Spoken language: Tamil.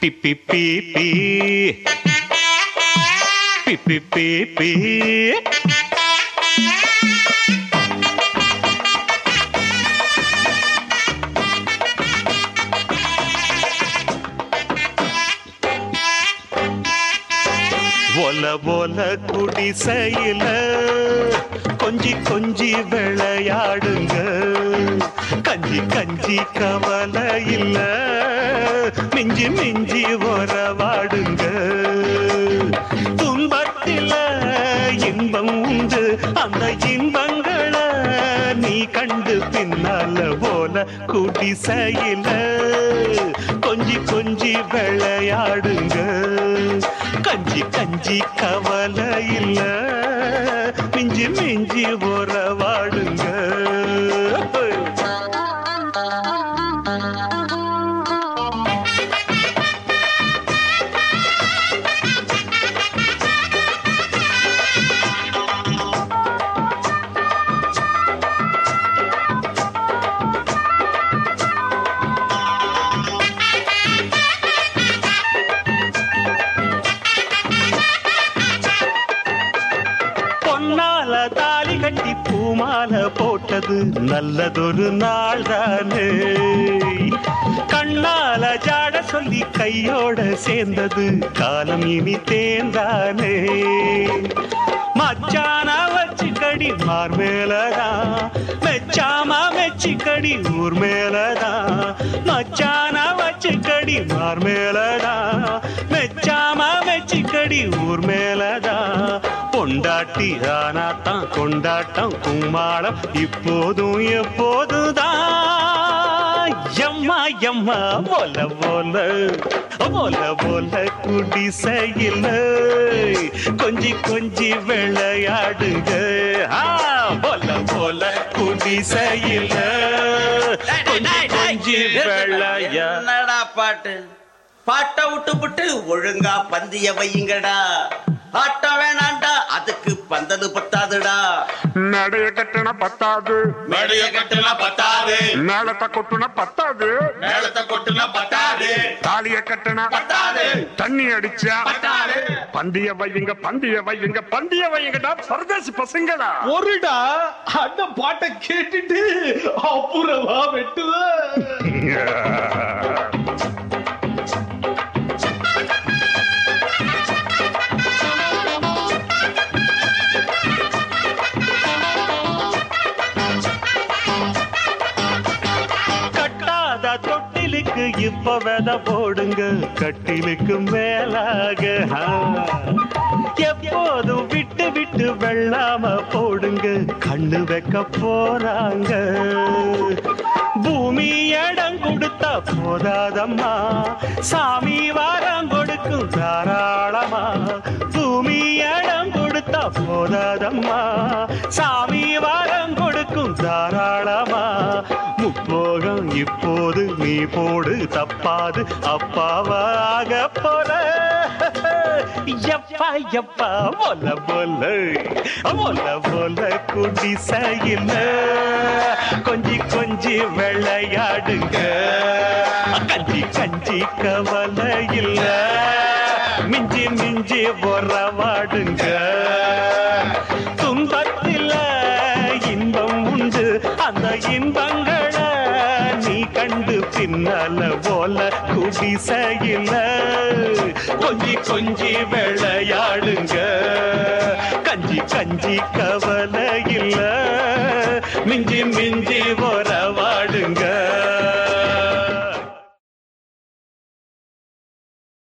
பி பி பி பி பி பி பி பி ஒல ஒல குடிசையில கொஞ்சி கொஞ்சி விளையாடுங்க கஞ்சி கஞ்சி கவலை இல்ல மிஞ்சி மிஞ்சி உறவாடுங்க துன்பத்தில இன்பம் உண்டு அந்த இன்பங்களை நீ கண்டு பின்னால போல குடிசையில கொஞ்சி கொஞ்சி விளையாடுங்க கஞ்சி கஞ்சி கவலை இல்ல மிஞ்சி மிஞ்சி உறவாடுங்க பொன்னால தாலி கட்டி பூமால போட்டது நல்லதொரு நாள் தானே கண்ணால ஜாட சொல்லி கையோட சேர்ந்தது காலம் இனி தேர்ந்தானே மச்சான வச்சுக்கடி மார் மேலதான் மெச்சாம மெச்சிக்கடி ஊர் மேலதான் மச்சான வச்சுக்கடி மார் மேலதான் மெச்சாம மெச்சிக்கடி ஊர் மேலதான் பொண்டாட்டி ஆனாத்தான் கொண்டாட்டம் கும்மாளம் இப்போதும் எப்போதுதான் எம்மா எம்மா போல போல போல போல குடிசையில் கொஞ்சி கொஞ்சி விளையாடுங்க ஆ, போல போல குடிசையில் கொஞ்சி கொஞ்சி விளையா என்னடா பாட்டு பாட்டை விட்டு விட்டு ஒழுங்கா பந்திய வையுங்கடா ஆட்டம் வேணாண்டா அதுக்கு பந்தது பத்தாதுடா நடைய கட்டின பத்தாது மேடைய கட்டுனா பத்தாது மேலத்தை கொட்டுன பத்தாது மேளத்தை கொட்டுனா பத்தாது தாலிய கட்டின பத்தாது தண்ணி அடிச்சா பத்தாது பந்திய வையுங்க பந்திய வையுங்க பந்திய வையுங்கடா பரதேசி பசங்களா ஒருடா அந்த பாட்டை கேட்டுட்டு அப்புறமா வெட்டுவேன் கட்டாத தொட்டிலுக்கு இப்ப வித போடுங்க கட்டிலுக்கு மேலாக ஆ. எப்போதும் விட்டு விட்டு வெள்ளாம போடுங்க கண்ணு வைக்க போறாங்க பூமி இடம் கொடுத்தா போதாதம்மா சாமி வாரம் கொடுக்கும் தாராளமா பூமி இடம் கொடுத்தா போதாதம்மா சாமி வாரம் கொடுக்கும் தாராளமா முப்போகம் இப்போது நீ போடு தப்பாது அப்பாவாக போல எப்பா எப்பா போல போல போல போல குடிசையில் கொஞ்சி கொஞ்சி விளையாடுங்க கஞ்சி கஞ்சி கவலை இல்ல மிஞ்சி மிஞ்சி உறவாடுங்க துன்பத்தில இன்பம் உண்டு அந்த இன்பங்களை நீ கண்டு பின்னால போல குடிசையில கொஞ்சி கொஞ்சி விளையாடுங்க கஞ்சி கஞ்சி கவலை இல்ல மிஞ்சி மிஞ்சி உறவு